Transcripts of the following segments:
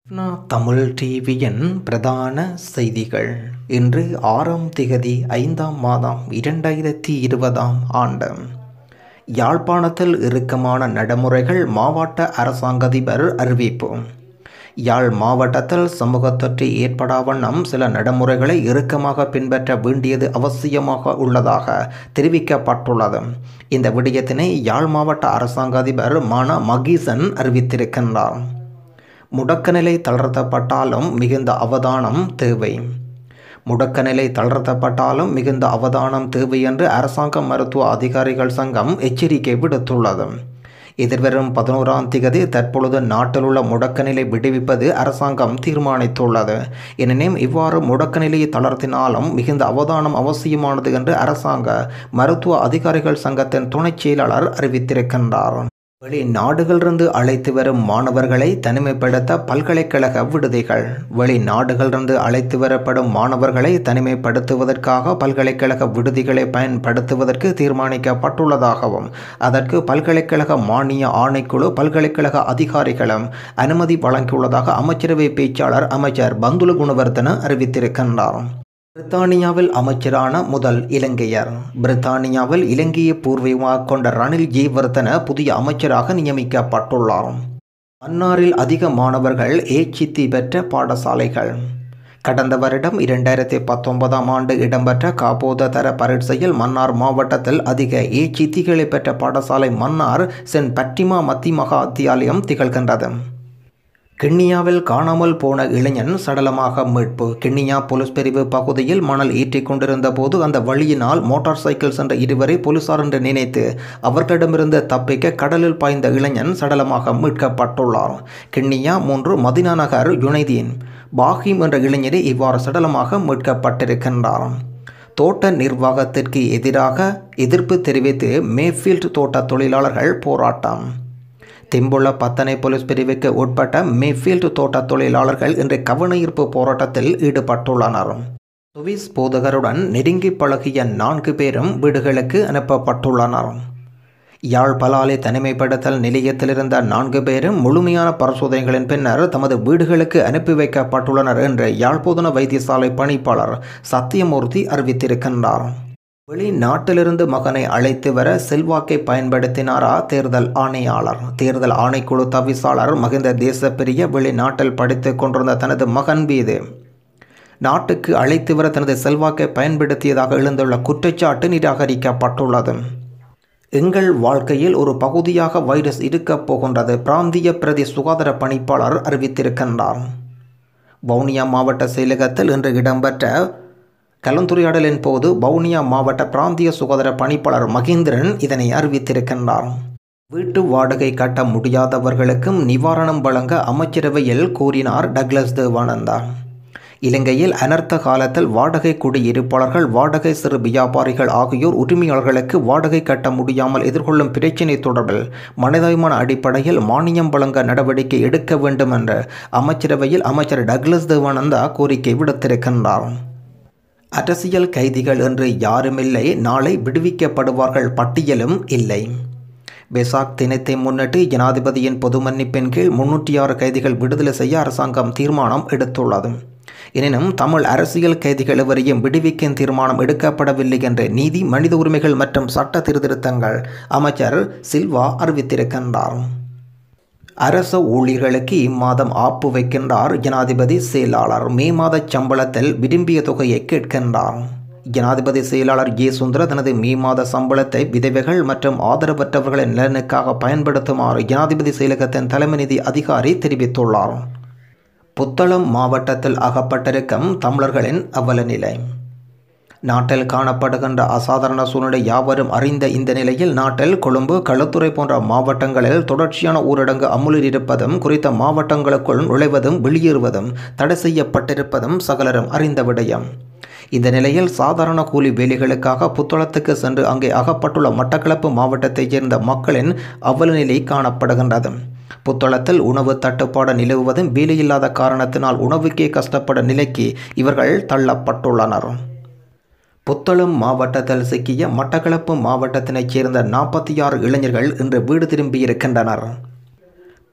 நா தமிழ் டிவியின் பிரதான செய்திகள் இன்று ஆறாம் திகதி ஐந்தாம் மாதம் இரண்டாயிரத்தி இருபதாம் ஆண்டு யாழ்ப்பாணத்தில் இறுக்கமான நடைமுறைகள் மாவட்ட அரசாங்க அதிபர் அறிவிப்பு யாழ் மாவட்டத்தில் சமூகத் தொற்று ஏற்படா வண்ணம் சில நடைமுறைகளை இறுக்கமாக பின்பற்ற வேண்டியது அவசியமாக உள்ளதாக தெரிவிக்கப்பட்டுள்ளது இந்த விடயத்தினை யாழ் மாவட்ட அரசாங்க அதிபர் மான மகீசன் அறிவித்திருக்கின்றார் முடக்க நிலை தளர்த்தப்பட்டாலும் மிகுந்த அவதானம் தேவை முடக்க நிலை தளர்த்தப்பட்டாலும் மிகுந்த அவதானம் தேவை என்று அரசாங்க மருத்துவ அதிகாரிகள் சங்கம் எச்சரிக்கை விடுத்துள்ளது எதிர்வரும் பதினோராம் திகதி தற்பொழுது நாட்டில் உள்ள முடக்க நிலை விடுவிப்பது அரசாங்கம் தீர்மானித்துள்ளது எனினும் இவ்வாறு முடக்க நிலையை தளர்த்தினாலும் மிகுந்த அவதானம் அவசியமானது என்று அரசாங்க மருத்துவ அதிகாரிகள் சங்கத்தின் துணைச் செயலாளர் அறிவித்திருக்கின்றார் வெளிநாடுகளிலிருந்து அழைத்து வரும் மாணவர்களை தனிமைப்படுத்த பல்கலைக்கழக விடுதிகள் வெளிநாடுகளிலிருந்து அழைத்து வரப்படும் மாணவர்களை தனிமைப்படுத்துவதற்காக பல்கலைக்கழக விடுதிகளை பயன்படுத்துவதற்கு தீர்மானிக்கப்பட்டுள்ளதாகவும் அதற்கு பல்கலைக்கழக மானிய ஆணைக்குழு பல்கலைக்கழக அதிகாரிகளும் அனுமதி வழங்கியுள்ளதாக அமைச்சரவை பேச்சாளர் அமைச்சர் பந்துல குணவர்தன அறிவித்திருக்கின்றார் பிரித்தானியாவில் அமைச்சரான முதல் இலங்கையர் பிரித்தானியாவில் இலங்கையை பூர்வீகமாக கொண்ட ரணில் ஜெயவர்தன புதிய அமைச்சராக நியமிக்கப்பட்டுள்ளார் மன்னாரில் அதிக மாணவர்கள் ஏச்சித்தி பெற்ற பாடசாலைகள் கடந்த வருடம் இரண்டாயிரத்தி பத்தொன்பதாம் ஆண்டு இடம்பெற்ற காப்போத தர பரீட்சையில் மன்னார் மாவட்டத்தில் அதிக ஏச்சித்திகளை பெற்ற பாடசாலை மன்னார் சென் பட்டிமா மத்தி மகா அத்தியாலயம் திகழ்கின்றது கிண்ணியாவில் காணாமல் போன இளைஞன் சடலமாக மீட்பு கிண்ணியா போலீஸ் பிரிவு பகுதியில் மணல் ஏற்றிக் கொண்டிருந்த போது அந்த வழியினால் மோட்டார் சைக்கிள் சென்ற இருவரை போலீசார் என்று நினைத்து அவர்களிடமிருந்து தப்பிக்க கடலில் பாய்ந்த இளைஞன் சடலமாக மீட்கப்பட்டுள்ளார் கிண்ணியா மூன்று மதினா நகர் யுனைதீன் பாஹிம் என்ற இளைஞரை இவ்வாறு சடலமாக மீட்கப்பட்டிருக்கின்றார் தோட்ட நிர்வாகத்திற்கு எதிராக எதிர்ப்பு தெரிவித்து மேஃபீல்ட் தோட்ட தொழிலாளர்கள் போராட்டம் திம்புள்ள பத்தனை போலீஸ் பிரிவுக்கு உட்பட்ட மேஃபீல்டு தோட்ட தொழிலாளர்கள் இன்று கவனஈர்ப்பு போராட்டத்தில் ஈடுபட்டுள்ளனர் சுவிஸ் போதகருடன் நெருங்கி பழகிய நான்கு பேரும் வீடுகளுக்கு அனுப்பப்பட்டுள்ளனர் யாழ் பலாலி தனிமைப்படுத்தல் நிலையத்தில் இருந்த நான்கு பேரும் முழுமையான பரிசோதனைகளின் பின்னர் தமது வீடுகளுக்கு அனுப்பி வைக்கப்பட்டுள்ளனர் என்று யாழ்ப்போதன வைத்தியசாலை பணிப்பாளர் சத்தியமூர்த்தி அறிவித்திருக்கின்றார் வெளிநாட்டிலிருந்து மகனை அழைத்து வர செல்வாக்கை பயன்படுத்தினாரா தேர்தல் ஆணையாளர் தேர்தல் ஆணைக்குழு தவிசாளர் மகிந்த தேசப்பிரிய வெளிநாட்டில் படித்து கொண்டிருந்த தனது மகன் மீது நாட்டுக்கு அழைத்து வர தனது செல்வாக்கை பயன்படுத்தியதாக எழுந்துள்ள குற்றச்சாட்டு நிராகரிக்கப்பட்டுள்ளது எங்கள் வாழ்க்கையில் ஒரு பகுதியாக வைரஸ் இருக்கப் போகின்றது பிராந்திய பிரதி சுகாதார பணிப்பாளர் அறிவித்திருக்கின்றார் வவுனியா மாவட்ட செயலகத்தில் இன்று இடம்பெற்ற கலந்துரையாடலின் போது வவுனியா மாவட்ட பிராந்திய சுகாதார பணிப்பாளர் மகேந்திரன் இதனை அறிவித்திருக்கின்றார் வீட்டு வாடகை கட்ட முடியாதவர்களுக்கும் நிவாரணம் வழங்க அமைச்சரவையில் கூறினார் டக்ளஸ் தேவானந்தா இலங்கையில் அனர்த்த காலத்தில் வாடகை குடியிருப்பாளர்கள் வாடகை சிறு வியாபாரிகள் ஆகியோர் உரிமையாளர்களுக்கு வாடகை கட்ட முடியாமல் எதிர்கொள்ளும் பிரச்சினை தொடர்பில் மனிதாயமான அடிப்படையில் மானியம் வழங்க நடவடிக்கை எடுக்க வேண்டும் என்று அமைச்சரவையில் அமைச்சர் டக்ளஸ் தேவானந்தா கோரிக்கை விடுத்திருக்கின்றார் அரசியல் கைதிகள் என்று யாருமில்லை நாளை விடுவிக்கப்படுவார்கள் பட்டியலும் இல்லை பெசாக் தினத்தை முன்னிட்டு ஜனாதிபதியின் பொது மன்னிப்பின் கீழ் முன்னூற்றி ஆறு கைதிகள் விடுதலை செய்ய அரசாங்கம் தீர்மானம் எடுத்துள்ளது எனினும் தமிழ் அரசியல் கைதிகள் எவரையும் விடுவிக்கும் தீர்மானம் எடுக்கப்படவில்லை என்று நீதி மனித உரிமைகள் மற்றும் சட்ட திருத்தங்கள் அமைச்சர் சில்வா அறிவித்திருக்கின்றார் அரச ஊழியர்களுக்கு இம்மாதம் ஆப்பு வைக்கின்றார் ஜனாதிபதி செயலாளர் மே மாத சம்பளத்தில் விரும்பிய தொகையை கேட்கின்றார் ஜனாதிபதி செயலாளர் ஏ சுந்தர தனது மே மாத சம்பளத்தை விதவைகள் மற்றும் ஆதரவற்றவர்களின் நலனுக்காக பயன்படுத்துமாறு ஜனாதிபதி செயலகத்தின் தலைமை நிதி அதிகாரி தெரிவித்துள்ளார் புத்தளம் மாவட்டத்தில் அகப்பட்டிருக்கும் தமிழர்களின் அவல நிலை நாட்டில் காணப்படுகின்ற அசாதாரண சூழ்நிலை யாவரும் அறிந்த இந்த நிலையில் நாட்டில் கொழும்பு களுத்துறை போன்ற மாவட்டங்களில் தொடர்ச்சியான ஊரடங்கு அமுலில் இருப்பதும் குறித்த மாவட்டங்களுக்குள் நுழைவதும் வெளியேறுவதும் தடை செய்யப்பட்டிருப்பதும் சகலரும் அறிந்த விடயம் இந்த நிலையில் சாதாரண கூலி வேலைகளுக்காக புத்தளத்துக்கு சென்று அங்கே அகப்பட்டுள்ள மட்டக்களப்பு மாவட்டத்தைச் சேர்ந்த மக்களின் அவல நிலை காணப்படுகின்றது புத்தளத்தில் உணவு தட்டுப்பாடு நிலவுவதும் வேலையில்லாத காரணத்தினால் உணவுக்கே கஷ்டப்பட நிலைக்கு இவர்கள் தள்ளப்பட்டுள்ளனர் புத்தளம் மாவட்டத்தில் சிக்கிய மட்டக்களப்பு மாவட்டத்தினைச் சேர்ந்த நாற்பத்தி ஆறு இளைஞர்கள் இன்று வீடு திரும்பியிருக்கின்றனர்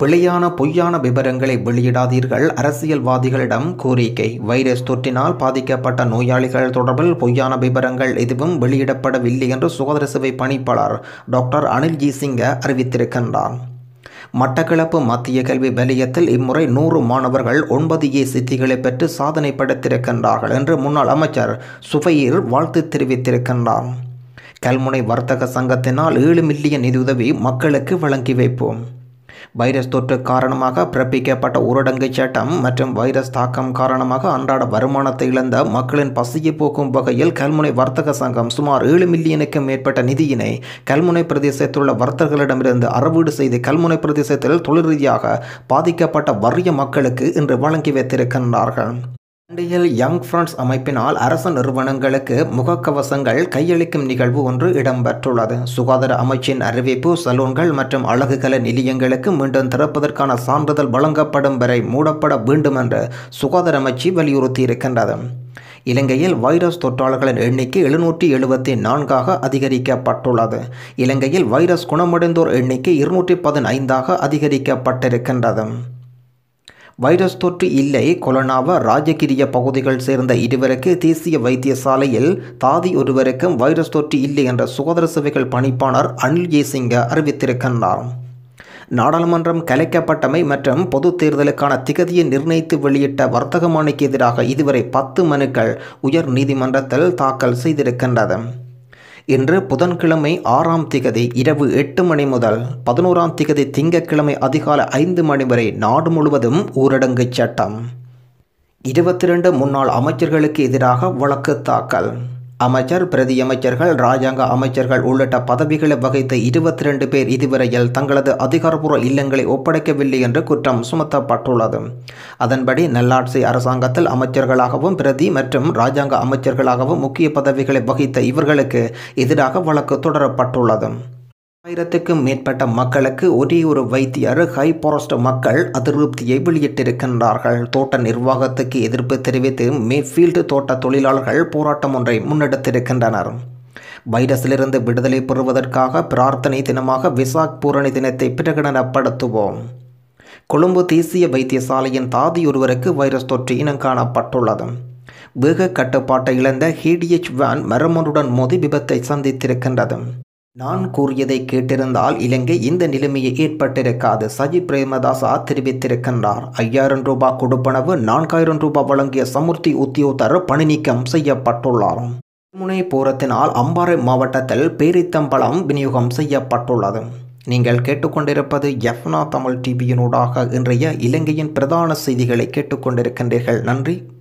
பிழையான பொய்யான விவரங்களை வெளியிடாதீர்கள் அரசியல்வாதிகளிடம் கோரிக்கை வைரஸ் தொற்றினால் பாதிக்கப்பட்ட நோயாளிகள் தொடர்பில் பொய்யான விவரங்கள் எதுவும் வெளியிடப்படவில்லை என்று சுகாதார சேவை பணிப்பாளர் டாக்டர் அனில் ஜி சிங்க அறிவித்திருக்கின்றார் மட்டக்களப்பு மத்திய கல்வி வலயத்தில் இம்முறை நூறு மாணவர்கள் ஒன்பது ஏ சித்திகளை பெற்று சாதனை படைத்திருக்கின்றார்கள் என்று முன்னாள் அமைச்சர் சுபைர் வாழ்த்து தெரிவித்திருக்கின்றார் கல்முனை வர்த்தக சங்கத்தினால் ஏழு மில்லியன் நிதியுதவி மக்களுக்கு வழங்கி வைப்போம் வைரஸ் தொற்று காரணமாக பிறப்பிக்கப்பட்ட ஊரடங்கு சட்டம் மற்றும் வைரஸ் தாக்கம் காரணமாக அன்றாட வருமானத்தை இழந்த மக்களின் பசியை போக்கும் வகையில் கல்முனை வர்த்தக சங்கம் சுமார் ஏழு மில்லியனுக்கும் மேற்பட்ட நிதியினை கல்முனை பிரதேசத்தில் உள்ள வர்த்தகர்களிடமிருந்து அறவீடு செய்து கல்முனை பிரதேசத்தில் தொழில் ரீதியாக பாதிக்கப்பட்ட வறிய மக்களுக்கு இன்று வழங்கி வைத்திருக்கின்றார்கள் இந்தியில் யங் ஃப்ரெண்ட்ஸ் அமைப்பினால் அரசு நிறுவனங்களுக்கு முகக்கவசங்கள் கையளிக்கும் நிகழ்வு ஒன்று இடம்பெற்றுள்ளது சுகாதார அமைச்சின் அறிவிப்பு சலூன்கள் மற்றும் அழகுகல நிலையங்களுக்கு மீண்டும் திறப்பதற்கான சான்றிதழ் வழங்கப்படும் வரை மூடப்பட வேண்டும் என்று சுகாதார அமைச்சு வலியுறுத்தியிருக்கின்றது இலங்கையில் வைரஸ் தொற்றாளர்களின் எண்ணிக்கை எழுநூற்றி எழுபத்தி நான்காக அதிகரிக்கப்பட்டுள்ளது இலங்கையில் வைரஸ் குணமடைந்தோர் எண்ணிக்கை இருநூற்றி பதினைந்தாக அதிகரிக்கப்பட்டிருக்கின்றது வைரஸ் தொற்று இல்லை கொலனாவ ராஜகிரிய பகுதிகள் சேர்ந்த இருவருக்கு தேசிய வைத்தியசாலையில் தாதி ஒருவருக்கும் வைரஸ் தொற்று இல்லை என்ற சுகாதார சேவைகள் பணிப்பாளர் அனில் ஜெய்சிங்க அறிவித்திருக்கின்றார் நாடாளுமன்றம் கலைக்கப்பட்டமை மற்றும் பொது தேர்தலுக்கான திகதியை நிர்ணயித்து வெளியிட்ட வர்த்தகமானிக்கு எதிராக இதுவரை பத்து மனுக்கள் உயர் நீதிமன்றத்தில் தாக்கல் செய்திருக்கின்றது இன்று புதன்கிழமை ஆறாம் திகதி இரவு எட்டு மணி முதல் பதினோராம் திகதி திங்கட்கிழமை அதிகாலை ஐந்து மணி வரை நாடு முழுவதும் ஊரடங்கு சட்டம் இருபத்தி ரெண்டு முன்னாள் அமைச்சர்களுக்கு எதிராக வழக்கு தாக்கல் அமைச்சர் பிரதி அமைச்சர்கள் ராஜாங்க அமைச்சர்கள் உள்ளிட்ட பதவிகளை வகித்த இருபத்தி ரெண்டு பேர் இதுவரையில் தங்களது அதிகாரப்பூர்வ இல்லங்களை ஒப்படைக்கவில்லை என்று குற்றம் சுமத்தப்பட்டுள்ளது அதன்படி நல்லாட்சி அரசாங்கத்தில் அமைச்சர்களாகவும் பிரதி மற்றும் ராஜாங்க அமைச்சர்களாகவும் முக்கிய பதவிகளை வகித்த இவர்களுக்கு எதிராக வழக்கு தொடரப்பட்டுள்ளது ஆயிரத்துக்கும் மேற்பட்ட மக்களுக்கு ஒரே ஒரு வைத்தியர் ஹைபாரஸ்ட் மக்கள் அதிருப்தியை வெளியிட்டிருக்கின்றார்கள் தோட்ட நிர்வாகத்துக்கு எதிர்ப்பு தெரிவித்து மேஃபீல்டு தோட்ட தொழிலாளர்கள் போராட்டம் ஒன்றை முன்னெடுத்திருக்கின்றனர் வைரஸிலிருந்து விடுதலை பெறுவதற்காக பிரார்த்தனை தினமாக விசாக் பூரணி தினத்தை பிரகடனப்படுத்துவோம் கொழும்பு தேசிய வைத்தியசாலையின் தாதி ஒருவருக்கு வைரஸ் தொற்று இனம் காணப்பட்டுள்ளது வேக கட்டுப்பாட்டை இழந்த ஹிடிஎச் வேன் மரமனுடன் மோதி விபத்தை சந்தித்திருக்கின்றது நான் கூறியதை கேட்டிருந்தால் இலங்கை இந்த நிலைமையை ஏற்பட்டிருக்காது சஜி பிரேமதாசா தெரிவித்திருக்கின்றார் ஐயாயிரம் ரூபாய் கொடுப்பனவு நான்காயிரம் ரூபாய் வழங்கிய சமுர்த்தி உத்தியோகத்தர் பணி நீக்கம் செய்யப்பட்டுள்ளார் முனை போரத்தினால் அம்பாறை மாவட்டத்தில் பேரித்தம்பழம் விநியோகம் செய்யப்பட்டுள்ளது நீங்கள் கேட்டுக்கொண்டிருப்பது எஃப்னா தமிழ் டிவியினூடாக இன்றைய இலங்கையின் பிரதான செய்திகளை கேட்டுக்கொண்டிருக்கின்றீர்கள் நன்றி